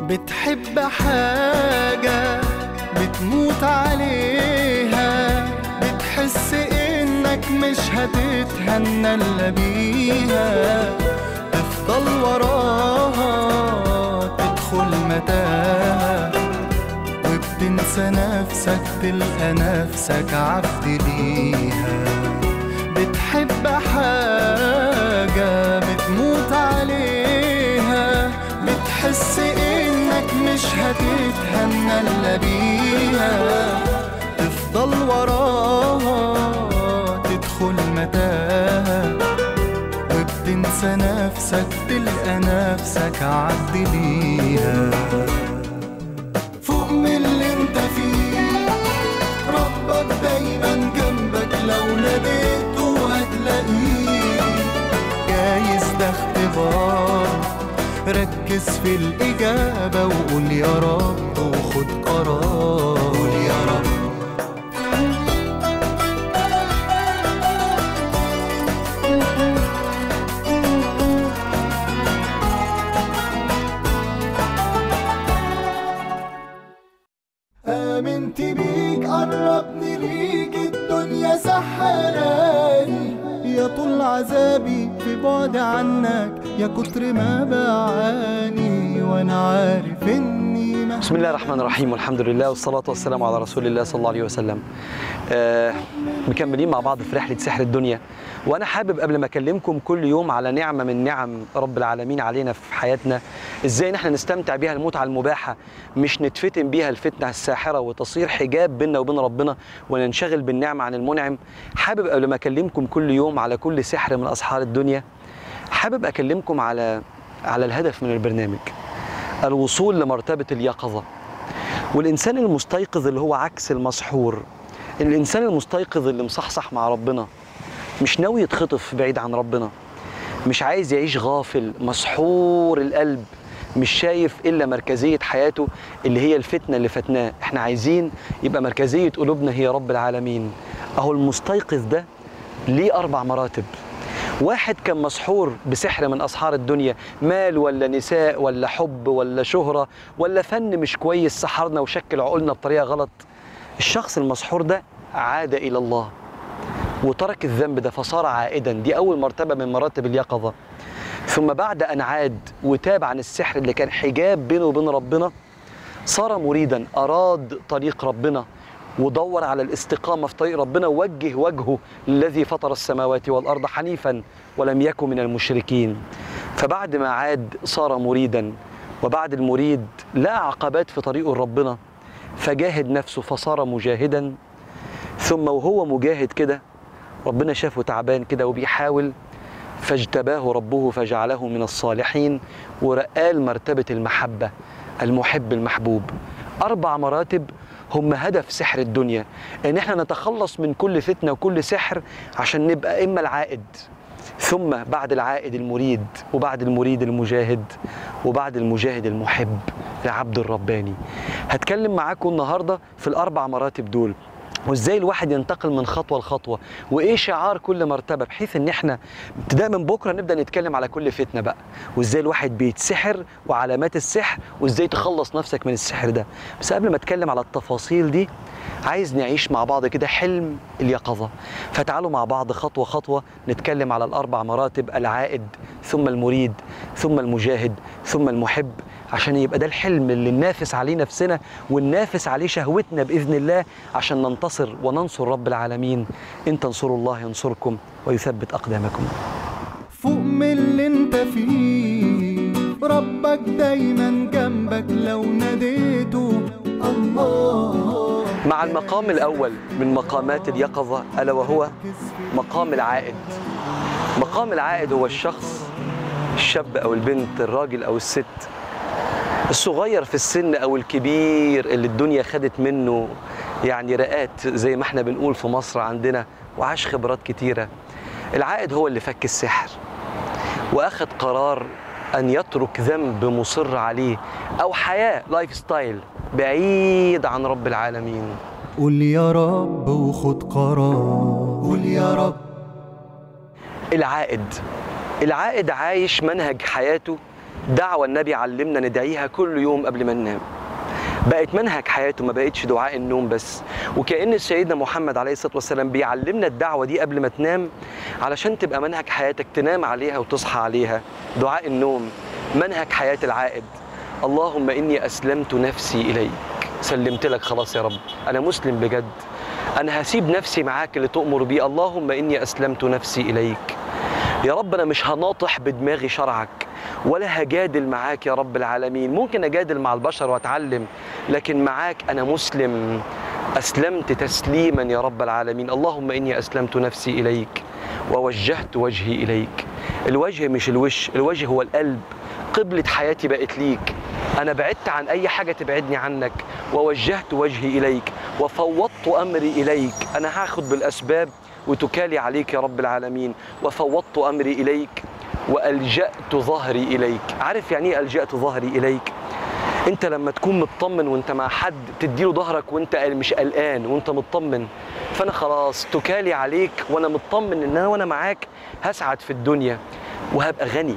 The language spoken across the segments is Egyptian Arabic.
بتحب حاجة بتموت عليها بتحس انك مش هتتهنى الا بيها تفضل وراها تدخل متاهة وبتنسى نفسك تلقى نفسك عبد ليها بتحب حاجة بتموت عليها بتحس انك مش هتتهنى الا بيها تفضل وراها تدخل متاهة وبتنسى نفسك تلقى نفسك عبد ليها فوق من اللي انت فيه ربك دايما جنبك لو ناديته هتلاقيه جايز ده اختبار ركز في الإجابة وقول يا رب وخد قرار قول يا رب آمنت بيك قربني ليك الدنيا سحراني يا طول عذابي في بعد عنك يا كتر ما بعاني وانا عارف اني ما بسم الله الرحمن الرحيم والحمد لله والصلاة والسلام على رسول الله صلى الله عليه وسلم آه مكملين مع بعض في رحلة سحر الدنيا وأنا حابب قبل ما أكلمكم كل يوم على نعمة من نعم رب العالمين علينا في حياتنا إزاي نحن نستمتع بيها المتعة المباحة مش نتفتن بيها الفتنة الساحرة وتصير حجاب بيننا وبين ربنا وننشغل بالنعمة عن المنعم حابب قبل ما أكلمكم كل يوم على كل سحر من أسحار الدنيا حابب أكلمكم على على الهدف من البرنامج الوصول لمرتبة اليقظة والإنسان المستيقظ اللي هو عكس المسحور الإنسان المستيقظ اللي مصحصح مع ربنا مش ناوي يتخطف بعيد عن ربنا مش عايز يعيش غافل مسحور القلب مش شايف إلا مركزية حياته اللي هي الفتنة اللي فتناه احنا عايزين يبقى مركزية قلوبنا هي رب العالمين أهو المستيقظ ده ليه أربع مراتب واحد كان مسحور بسحر من أسحار الدنيا مال ولا نساء ولا حب ولا شهرة ولا فن مش كويس سحرنا وشكل عقولنا بطريقة غلط الشخص المسحور ده عاد إلى الله وترك الذنب ده فصار عائدا دي أول مرتبة من مراتب اليقظة ثم بعد أن عاد وتاب عن السحر اللي كان حجاب بينه وبين ربنا صار مريدا أراد طريق ربنا ودور على الاستقامة في طريق ربنا ووجه وجهه للذي فطر السماوات والأرض حنيفا ولم يكن من المشركين فبعد ما عاد صار مريدا وبعد المريد لقى عقبات في طريقه ربنا فجاهد نفسه فصار مجاهدا ثم وهو مجاهد كده ربنا شافه تعبان كده وبيحاول فاجتباه ربه فجعله من الصالحين ورقاه مرتبة المحبة المحب المحبوب أربع مراتب هم هدف سحر الدنيا ان احنا نتخلص من كل فتنه وكل سحر عشان نبقى اما العائد ثم بعد العائد المريد وبعد المريد المجاهد وبعد المجاهد المحب العبد الرباني هتكلم معاكم النهارده في الاربع مراتب دول وازاي الواحد ينتقل من خطوه لخطوه وايه شعار كل مرتبه بحيث ان احنا ابتداء من بكره نبدا نتكلم على كل فتنه بقى وازاي الواحد بيتسحر وعلامات السحر وازاي تخلص نفسك من السحر ده بس قبل ما اتكلم على التفاصيل دي عايز نعيش مع بعض كده حلم اليقظه فتعالوا مع بعض خطوه خطوه نتكلم على الاربع مراتب العائد ثم المريد ثم المجاهد ثم المحب عشان يبقى ده الحلم اللي ننافس عليه نفسنا وننافس عليه شهوتنا باذن الله عشان ننتصر وننصر رب العالمين ان تنصروا الله ينصركم ويثبت اقدامكم فوق من اللي انت فيه ربك دايما جنبك لو ناديته الله مع المقام الاول من مقامات اليقظه الا وهو مقام العائد مقام العائد هو الشخص الشاب او البنت الراجل او الست الصغير في السن او الكبير اللي الدنيا خدت منه يعني رقات زي ما احنا بنقول في مصر عندنا وعاش خبرات كتيره العائد هو اللي فك السحر واخد قرار ان يترك ذنب مصر عليه او حياه لايف ستايل بعيد عن رب العالمين قول يا رب وخد قرار قول يا رب العائد العائد عايش منهج حياته دعوة النبي علمنا ندعيها كل يوم قبل ما ننام بقت منهج حياته ما بقتش دعاء النوم بس وكأن سيدنا محمد عليه الصلاة والسلام بيعلمنا الدعوة دي قبل ما تنام علشان تبقى منهج حياتك تنام عليها وتصحى عليها دعاء النوم منهج حياة العائد اللهم إني أسلمت نفسي إليك سلمت لك خلاص يا رب أنا مسلم بجد أنا هسيب نفسي معاك اللي تؤمر بيه اللهم إني أسلمت نفسي إليك يا رب أنا مش هناطح بدماغي شرعك ولا هجادل معاك يا رب العالمين ممكن أجادل مع البشر وأتعلم لكن معاك أنا مسلم أسلمت تسليما يا رب العالمين اللهم إني أسلمت نفسي إليك ووجهت وجهي إليك الوجه مش الوش الوجه هو القلب قبلة حياتي بقت ليك أنا بعدت عن أي حاجة تبعدني عنك ووجهت وجهي إليك وفوضت أمري إليك أنا هاخد بالأسباب وتكالي عليك يا رب العالمين وفوضت أمري إليك وألجأت ظهري إليك عارف يعني إيه ألجأت ظهري إليك انت لما تكون مطمن وانت مع حد تديله ظهرك وانت مش قلقان وانت مطمن فانا خلاص تكالي عليك وانا مطمن ان انا وانا معاك هسعد في الدنيا وهبقى غني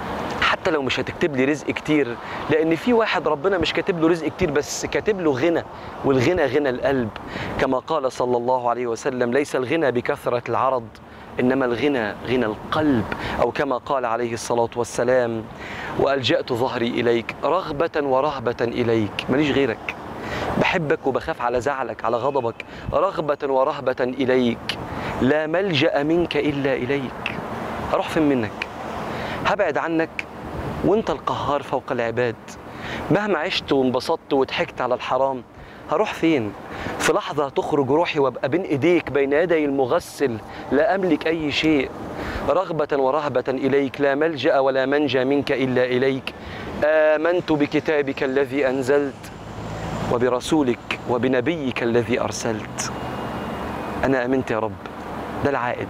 حتى لو مش هتكتب لي رزق كتير لان في واحد ربنا مش كاتب له رزق كتير بس كاتب له غنى والغنى غنى القلب كما قال صلى الله عليه وسلم ليس الغنى بكثرة العرض انما الغنى غنى القلب او كما قال عليه الصلاه والسلام والجات ظهري اليك رغبه ورهبه اليك ماليش غيرك بحبك وبخاف على زعلك على غضبك رغبه ورهبه اليك لا ملجا منك الا اليك هروح فين منك هبعد عنك وانت القهار فوق العباد مهما عشت وانبسطت وضحكت على الحرام هروح فين في لحظة تخرج روحي وابقى بين ايديك بين يدي المغسل لا املك اي شيء رغبة ورهبة اليك لا ملجأ ولا منجى منك الا اليك آمنت بكتابك الذي انزلت وبرسولك وبنبيك الذي ارسلت انا امنت يا رب ده العائد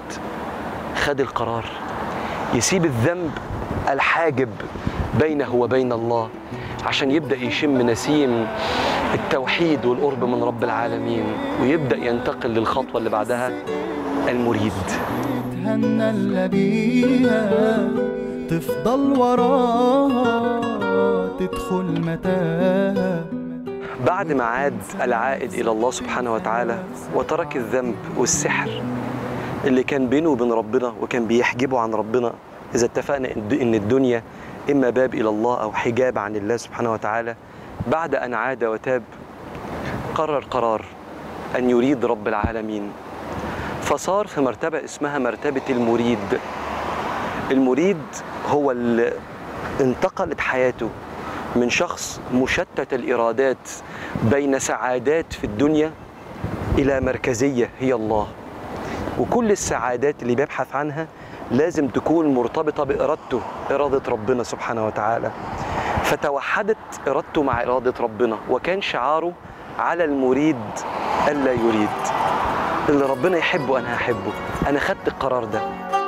خد القرار يسيب الذنب الحاجب بينه وبين الله عشان يبدا يشم نسيم التوحيد والقرب من رب العالمين ويبدا ينتقل للخطوه اللي بعدها المريد تهنى اللي بيها تفضل وراها تدخل متاهة بعد ما عاد العائد الى الله سبحانه وتعالى وترك الذنب والسحر اللي كان بينه وبين ربنا وكان بيحجبه عن ربنا اذا اتفقنا ان الدنيا اما باب الى الله او حجاب عن الله سبحانه وتعالى بعد ان عاد وتاب قرر قرار ان يريد رب العالمين فصار في مرتبه اسمها مرتبه المريد المريد هو اللي انتقلت حياته من شخص مشتت الارادات بين سعادات في الدنيا الى مركزيه هي الله وكل السعادات اللي بيبحث عنها لازم تكون مرتبطه بارادته اراده ربنا سبحانه وتعالى فتوحدت ارادته مع اراده ربنا وكان شعاره على المريد الا يريد اللي ربنا يحبه انا هحبه انا خدت القرار ده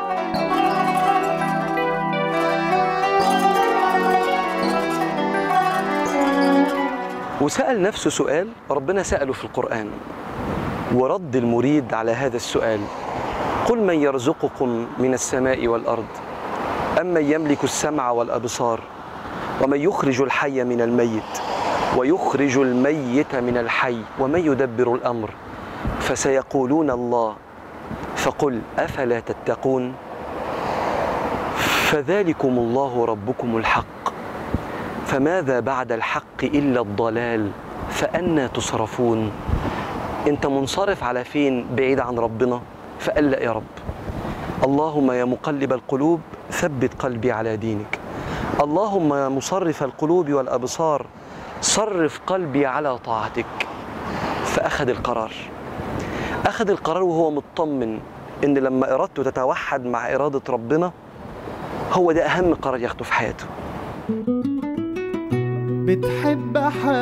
وسأل نفسه سؤال ربنا سأله في القرآن ورد المريد على هذا السؤال قل من يرزقكم من السماء والأرض أمن يملك السمع والأبصار ومن يخرج الحي من الميت ويخرج الميت من الحي ومن يدبر الأمر فسيقولون الله فقل أفلا تتقون فذلكم الله ربكم الحق فماذا بعد الحق إلا الضلال فأنا تصرفون أنت منصرف على فين بعيد عن ربنا فقال لا يا رب اللهم يا مقلب القلوب ثبت قلبي على دينك اللهم يا مصرف القلوب والأبصار صرف قلبي على طاعتك فأخذ القرار أخذ القرار وهو مطمن إن لما إرادته تتوحد مع إرادة ربنا هو ده أهم قرار ياخده في حياته بتحب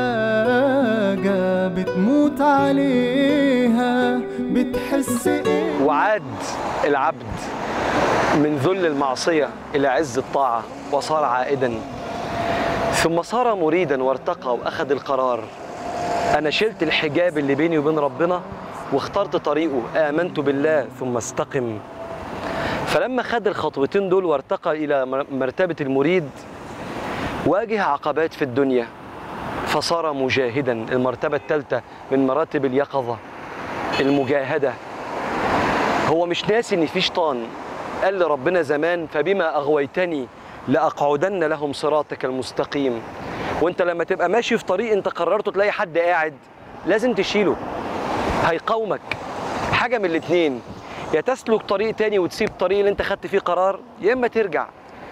حاجة بتموت عليها بتحس إيه وعاد العبد من ذل المعصية إلى عز الطاعة وصار عائدا ثم صار مريدا وارتقى وأخذ القرار أنا شلت الحجاب اللي بيني وبين ربنا واخترت طريقه آمنت بالله ثم استقم فلما خد الخطوتين دول وارتقى إلى مرتبة المريد واجه عقبات في الدنيا فصار مجاهدا المرتبة الثالثة من مراتب اليقظة المجاهدة هو مش ناسي ان في شيطان قال لربنا زمان فبما اغويتني لاقعدن لهم صراطك المستقيم وانت لما تبقى ماشي في طريق انت قررت تلاقي حد قاعد لازم تشيله هيقاومك حاجه من الاتنين يا تسلك طريق تاني وتسيب الطريق اللي انت خدت فيه قرار يا اما ترجع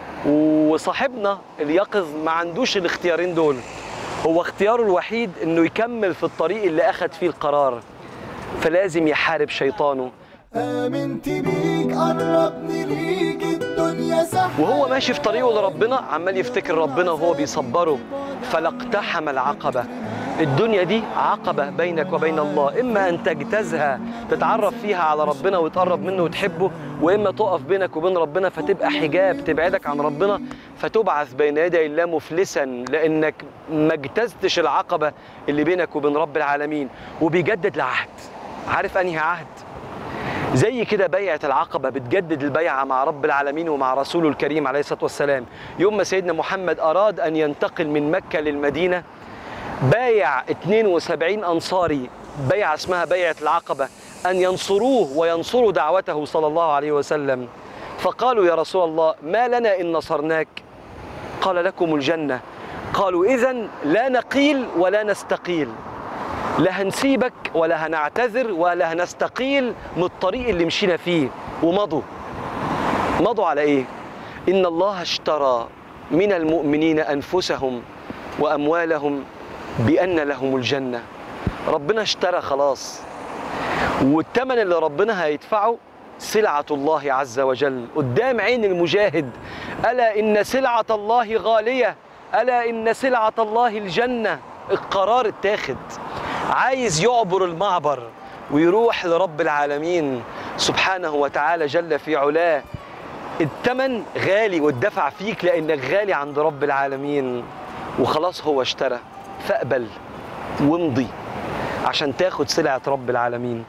وصاحبنا اليقظ ما عندوش الاختيارين دول هو اختياره الوحيد انه يكمل في الطريق اللي اخد فيه القرار فلازم يحارب شيطانه آمنت بيك قربني ليك الدنيا سحر وهو ماشي في طريقه لربنا عمال يفتكر ربنا وهو بيصبره فلاقتحم العقبة الدنيا دي عقبة بينك وبين الله إما أن تجتازها تتعرف فيها على ربنا وتقرب منه وتحبه وإما تقف بينك وبين ربنا فتبقى حجاب تبعدك عن ربنا فتبعث بين يدي الله مفلسا لأنك ما اجتزتش العقبة اللي بينك وبين رب العالمين وبيجدد العهد عارف أنهي عهد؟ زي كده بيعة العقبة بتجدد البيعة مع رب العالمين ومع رسوله الكريم عليه الصلاة والسلام يوم ما سيدنا محمد أراد أن ينتقل من مكة للمدينة بايع 72 أنصاري بيعة اسمها بيعة العقبة أن ينصروه وينصروا دعوته صلى الله عليه وسلم فقالوا يا رسول الله ما لنا إن نصرناك قال لكم الجنة قالوا إذا لا نقيل ولا نستقيل لا هنسيبك ولا هنعتذر ولا هنستقيل من الطريق اللي مشينا فيه ومضوا مضوا على ايه ان الله اشترى من المؤمنين انفسهم واموالهم بان لهم الجنه ربنا اشترى خلاص والثمن اللي ربنا هيدفعه سلعة الله عز وجل قدام عين المجاهد ألا إن سلعة الله غالية ألا إن سلعة الله الجنة القرار اتاخد عايز يعبر المعبر ويروح لرب العالمين سبحانه وتعالى جل في علاه الثمن غالي والدفع فيك لانك غالي عند رب العالمين وخلاص هو اشترى فاقبل وامضي عشان تاخد سلعة رب العالمين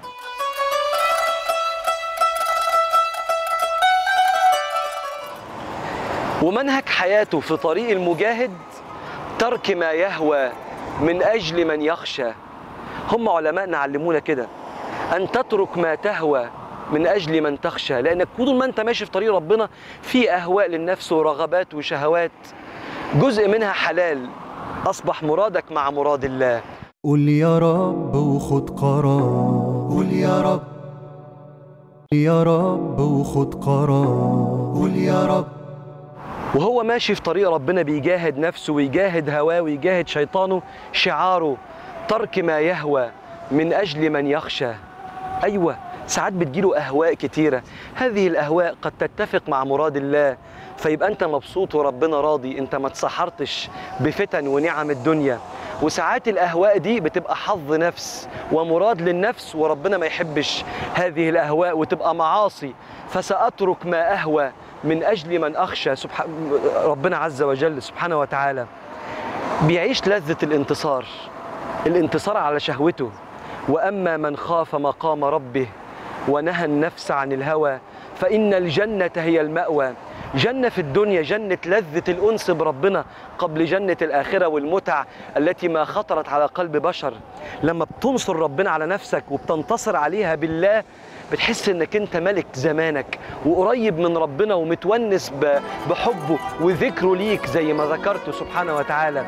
ومنهج حياته في طريق المجاهد ترك ما يهوى من أجل من يخشى هم علماءنا علمونا كده أن تترك ما تهوى من أجل من تخشى لأنك طول ما أنت ماشي في طريق ربنا في أهواء للنفس ورغبات وشهوات جزء منها حلال أصبح مرادك مع مراد الله قول يا رب وخد قرار قول يا رب يا رب وخد قرار قول يا رب وهو ماشي في طريق ربنا بيجاهد نفسه ويجاهد هواه ويجاهد شيطانه شعاره ترك ما يهوى من أجل من يخشى أيوة ساعات بتجيله أهواء كتيرة هذه الأهواء قد تتفق مع مراد الله فيبقى أنت مبسوط وربنا راضي أنت ما اتسحرتش بفتن ونعم الدنيا وساعات الأهواء دي بتبقى حظ نفس ومراد للنفس وربنا ما يحبش هذه الأهواء وتبقى معاصي فسأترك ما أهوى من أجل من أخشى سبحان ربنا عز وجل سبحانه وتعالى بيعيش لذة الانتصار الانتصار على شهوته واما من خاف مقام ربه ونهى النفس عن الهوى فان الجنه هي الماوى جنه في الدنيا جنه لذه الانس بربنا قبل جنه الاخره والمتع التي ما خطرت على قلب بشر لما بتنصر ربنا على نفسك وبتنتصر عليها بالله بتحس انك انت ملك زمانك وقريب من ربنا ومتونس ب- بحبه وذكره ليك زي ما ذكرته سبحانه وتعالى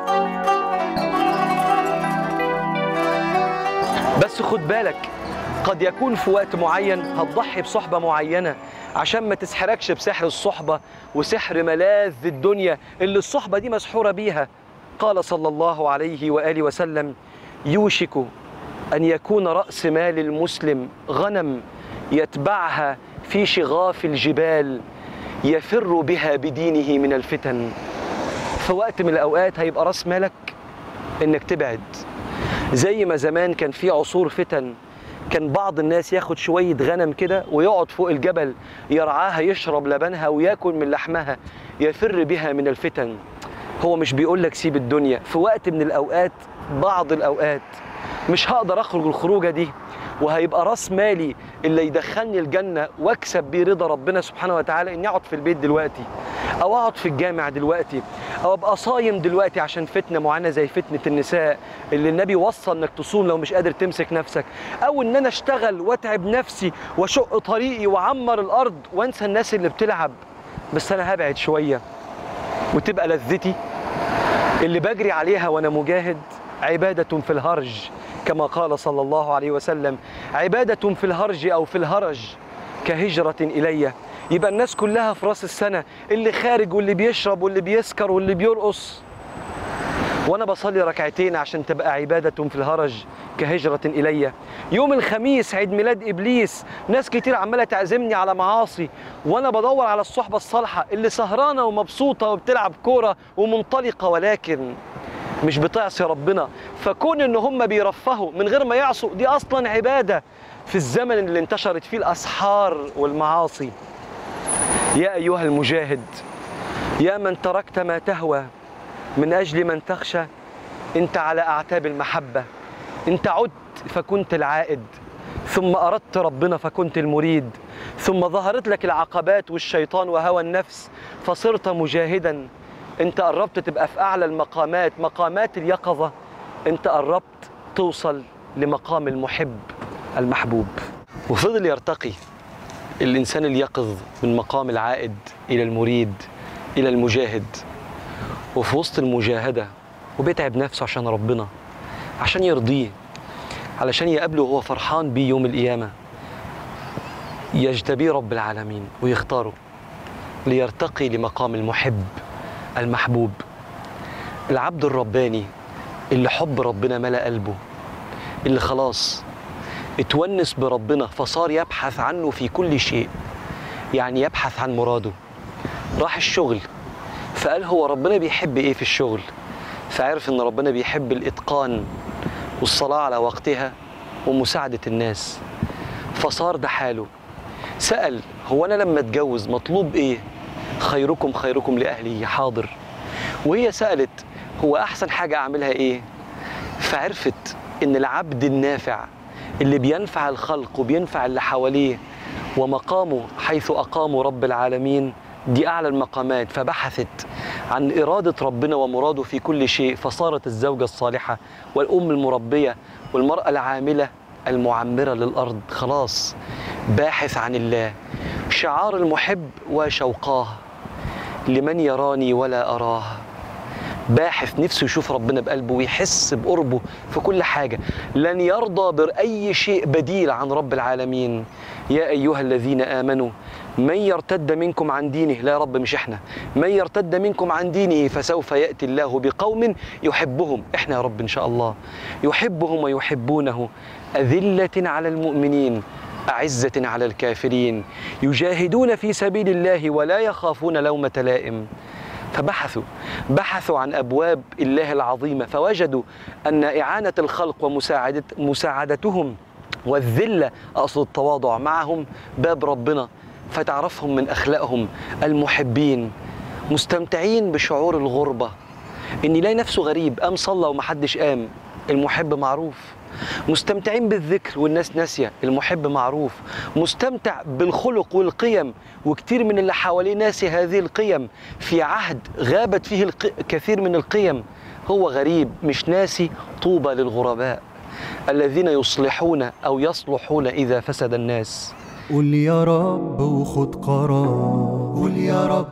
بس خد بالك قد يكون في وقت معين هتضحي بصحبة معينة عشان ما تسحركش بسحر الصحبة وسحر ملاذ الدنيا اللي الصحبة دي مسحورة بيها قال صلى الله عليه وآله وسلم يوشك أن يكون رأس مال المسلم غنم يتبعها في شغاف الجبال يفر بها بدينه من الفتن في وقت من الأوقات هيبقى رأس مالك إنك تبعد زي ما زمان كان في عصور فتن كان بعض الناس ياخد شوية غنم كده ويقعد فوق الجبل يرعاها يشرب لبنها وياكل من لحمها يفر بها من الفتن هو مش بيقول لك سيب الدنيا في وقت من الأوقات بعض الأوقات مش هقدر أخرج الخروجة دي وهيبقى راس مالي اللي يدخلني الجنة واكسب بيه رضا ربنا سبحانه وتعالى اني اقعد في البيت دلوقتي او اقعد في الجامع دلوقتي او ابقى صايم دلوقتي عشان فتنه معينه زي فتنه النساء اللي النبي وصى انك تصوم لو مش قادر تمسك نفسك او ان انا اشتغل واتعب نفسي واشق طريقي واعمر الارض وانسى الناس اللي بتلعب بس انا هبعد شويه وتبقى لذتي اللي بجري عليها وانا مجاهد عباده في الهرج كما قال صلى الله عليه وسلم عباده في الهرج او في الهرج كهجره الي يبقى الناس كلها في راس السنه اللي خارج واللي بيشرب واللي بيسكر واللي بيرقص وانا بصلي ركعتين عشان تبقى عباده في الهرج كهجره الي يوم الخميس عيد ميلاد ابليس ناس كتير عماله تعزمني على معاصي وانا بدور على الصحبه الصالحه اللي سهرانه ومبسوطه وبتلعب كوره ومنطلقه ولكن مش بتعصي ربنا فكون ان هم بيرفهوا من غير ما يعصوا دي اصلا عباده في الزمن اللي انتشرت فيه الاسحار والمعاصي يا ايها المجاهد يا من تركت ما تهوى من اجل من تخشى انت على اعتاب المحبه انت عدت فكنت العائد ثم اردت ربنا فكنت المريد ثم ظهرت لك العقبات والشيطان وهوى النفس فصرت مجاهدا انت قربت تبقى في اعلى المقامات مقامات اليقظه انت قربت توصل لمقام المحب المحبوب وفضل يرتقي الانسان اليقظ من مقام العائد الى المريد الى المجاهد وفي وسط المجاهده وبيتعب نفسه عشان ربنا عشان يرضيه علشان يقابله وهو فرحان بيه يوم القيامه يجتبيه رب العالمين ويختاره ليرتقي لمقام المحب المحبوب العبد الرباني اللي حب ربنا ملأ قلبه اللي خلاص اتونس بربنا فصار يبحث عنه في كل شيء يعني يبحث عن مراده راح الشغل فقال هو ربنا بيحب ايه في الشغل فعرف ان ربنا بيحب الاتقان والصلاه على وقتها ومساعده الناس فصار ده حاله سال هو انا لما اتجوز مطلوب ايه خيركم خيركم لاهله حاضر وهي سالت هو احسن حاجه اعملها ايه فعرفت ان العبد النافع اللي بينفع الخلق وبينفع اللي حواليه ومقامه حيث اقامه رب العالمين دي اعلى المقامات فبحثت عن اراده ربنا ومراده في كل شيء فصارت الزوجه الصالحه والام المربيه والمراه العامله المعمره للارض خلاص باحث عن الله شعار المحب وشوقاه لمن يراني ولا اراه باحث نفسه يشوف ربنا بقلبه ويحس بقربه في كل حاجة لن يرضى بأي شيء بديل عن رب العالمين يا أيها الذين آمنوا من يرتد منكم عن دينه لا يا رب مش احنا من يرتد منكم عن دينه فسوف يأتي الله بقوم يحبهم احنا يا رب إن شاء الله يحبهم ويحبونه أذلة على المؤمنين أعزة على الكافرين يجاهدون في سبيل الله ولا يخافون لومة لائم فبحثوا بحثوا عن ابواب الله العظيمه فوجدوا ان اعانه الخلق ومساعدة مساعدتهم والذله اقصد التواضع معهم باب ربنا فتعرفهم من اخلاقهم المحبين مستمتعين بشعور الغربه ان يلاقي نفسه غريب قام صلى ومحدش قام المحب معروف مستمتعين بالذكر والناس ناسيه المحب معروف مستمتع بالخلق والقيم وكتير من اللي حواليه ناسي هذه القيم في عهد غابت فيه الق... كثير من القيم هو غريب مش ناسي طوبى للغرباء الذين يصلحون او يصلحون اذا فسد الناس قول يا رب وخد قرار قول يا رب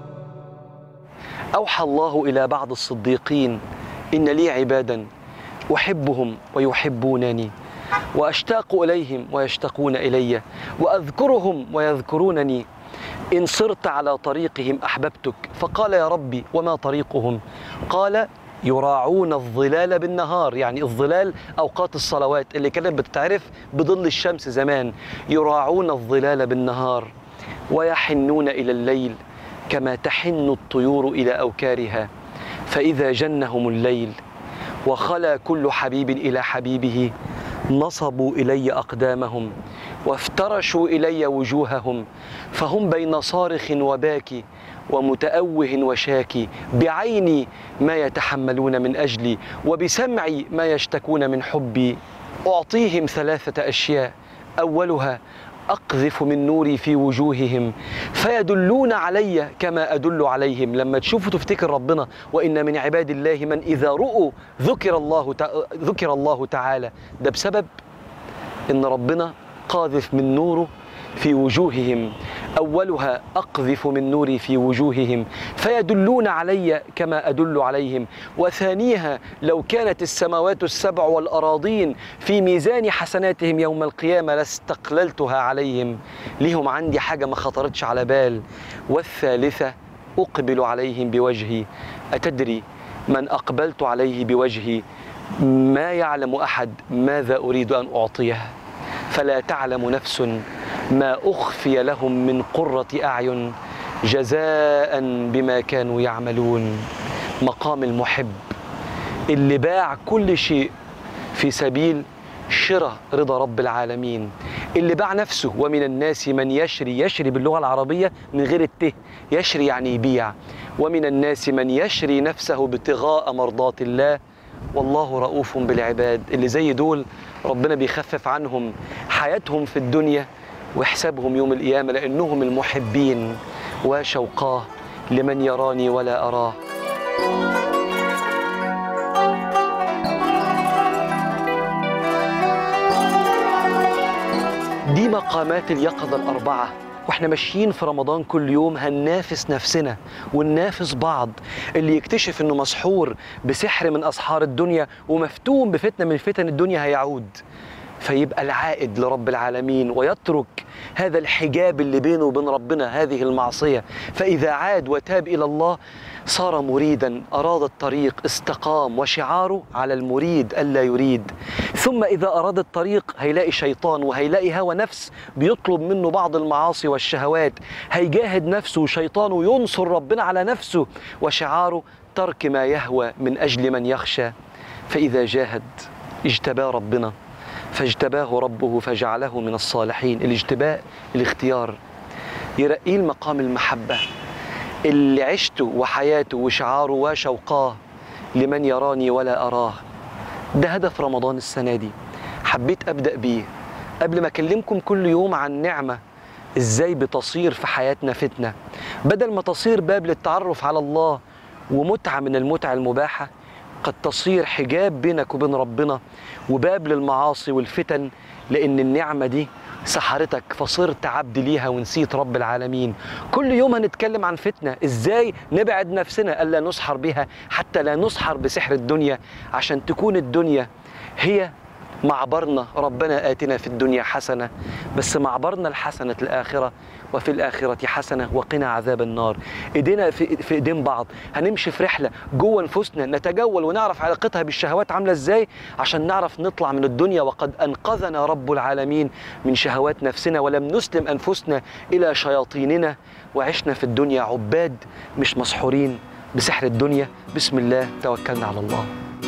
اوحى الله الى بعض الصديقين ان لي عبادا احبهم ويحبونني واشتاق اليهم ويشتاقون الي واذكرهم ويذكرونني ان صرت على طريقهم احببتك فقال يا ربي وما طريقهم قال يراعون الظلال بالنهار يعني الظلال اوقات الصلوات اللي كانت بتتعرف بظل الشمس زمان يراعون الظلال بالنهار ويحنون الى الليل كما تحن الطيور الى اوكارها فاذا جنهم الليل وخلا كل حبيب الى حبيبه نصبوا الي اقدامهم وافترشوا الي وجوههم فهم بين صارخ وباكي ومتأوه وشاكي بعيني ما يتحملون من اجلي وبسمعي ما يشتكون من حبي اعطيهم ثلاثه اشياء اولها أقذف من نوري في وجوههم فيدلون علي كما أدل عليهم لما تشوفوا تفتكر ربنا وإن من عباد الله من إذا رؤوا ذكر الله تع- ذكر الله تعالى ده بسبب إن ربنا قاذف من نوره في وجوههم أولها أقذف من نوري في وجوههم فيدلون علي كما أدل عليهم وثانيها لو كانت السماوات السبع والأراضين في ميزان حسناتهم يوم القيامة لاستقللتها عليهم ليهم عندي حاجة ما خطرتش على بال والثالثة أقبل عليهم بوجهي أتدري من أقبلت عليه بوجهي ما يعلم أحد ماذا أريد أن أعطيه فلا تعلم نفس ما أخفي لهم من قرة أعين جزاء بما كانوا يعملون مقام المحب اللي باع كل شيء في سبيل شراء رضا رب العالمين اللي باع نفسه ومن الناس من يشري يشري باللغة العربية من غير الته يشري يعني يبيع ومن الناس من يشري نفسه ابتغاء مرضات الله والله رؤوف بالعباد اللي زي دول ربنا بيخفف عنهم حياتهم في الدنيا وحسابهم يوم القيامة لأنهم المحبين وشوقاه لمن يراني ولا أراه دي مقامات اليقظة الأربعة واحنا ماشيين في رمضان كل يوم هننافس نفسنا وننافس بعض اللي يكتشف انه مسحور بسحر من اسحار الدنيا ومفتون بفتنه من فتن الدنيا هيعود فيبقى العائد لرب العالمين ويترك هذا الحجاب اللي بينه وبين ربنا هذه المعصيه فاذا عاد وتاب الى الله صار مريدا اراد الطريق استقام وشعاره على المريد الا يريد ثم اذا اراد الطريق هيلاقي شيطان وهيلاقي هوى نفس بيطلب منه بعض المعاصي والشهوات هيجاهد نفسه وشيطانه ينصر ربنا على نفسه وشعاره ترك ما يهوى من اجل من يخشى فاذا جاهد اجتباه ربنا فاجتباه ربه فجعله من الصالحين الاجتباء الاختيار يرقيه المقام المحبة اللي عشته وحياته وشعاره وشوقاه لمن يراني ولا أراه ده هدف رمضان السنة دي حبيت أبدأ بيه قبل ما أكلمكم كل يوم عن نعمة إزاي بتصير في حياتنا فتنة بدل ما تصير باب للتعرف على الله ومتعة من المتع المباحة قد تصير حجاب بينك وبين ربنا وباب للمعاصي والفتن لأن النعمة دي سحرتك فصرت عبد ليها ونسيت رب العالمين كل يوم هنتكلم عن فتنة ازاي نبعد نفسنا ألا نسحر بها حتى لا نسحر بسحر الدنيا عشان تكون الدنيا هي معبرنا ربنا آتنا في الدنيا حسنة بس معبرنا الحسنة الآخرة وفي الآخرة حسنة وقنا عذاب النار إيدينا في, في إيدين بعض هنمشي في رحلة جوه نفوسنا نتجول ونعرف علاقتها بالشهوات عاملة إزاي عشان نعرف نطلع من الدنيا وقد أنقذنا رب العالمين من شهوات نفسنا ولم نسلم أنفسنا إلى شياطيننا وعشنا في الدنيا عباد مش مسحورين بسحر الدنيا بسم الله توكلنا على الله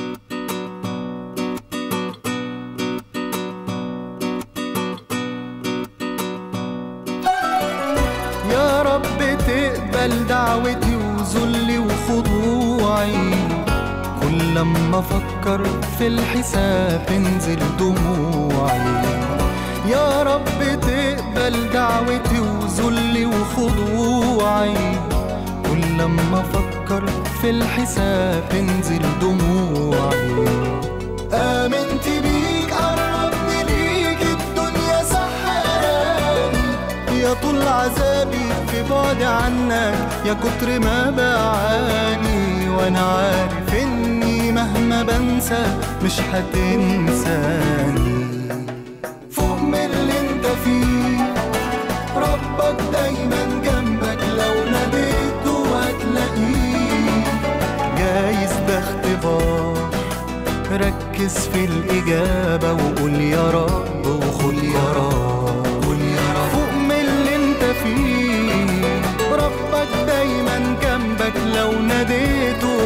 يا رب تقبل دعوتي وذلي وخضوعي كل لما افكر في الحساب تنزل دموعي يا رب تقبل دعوتي وذلي وخضوعي كل لما افكر في الحساب تنزل دموعي آمنت بيك قربني ليك الدنيا سحراني يا طول عذابي في بعد عنك يا كتر ما بعاني وانا عارف اني مهما بنسى مش هتنساني فوق من اللي انت فيه ربك دايما جنبك لو ناديته هتلاقيه جايز ده اختبار ركز في الإجابة وقول يا رب وخد يا رب قول يا رب فوق من اللي انت فيه ربك دايما جنبك لو ناديته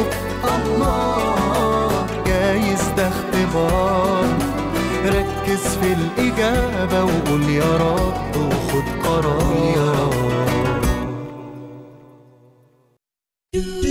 الله جايز ده اختبار ركز في الإجابة وقول يا رب وخد قرار يا رب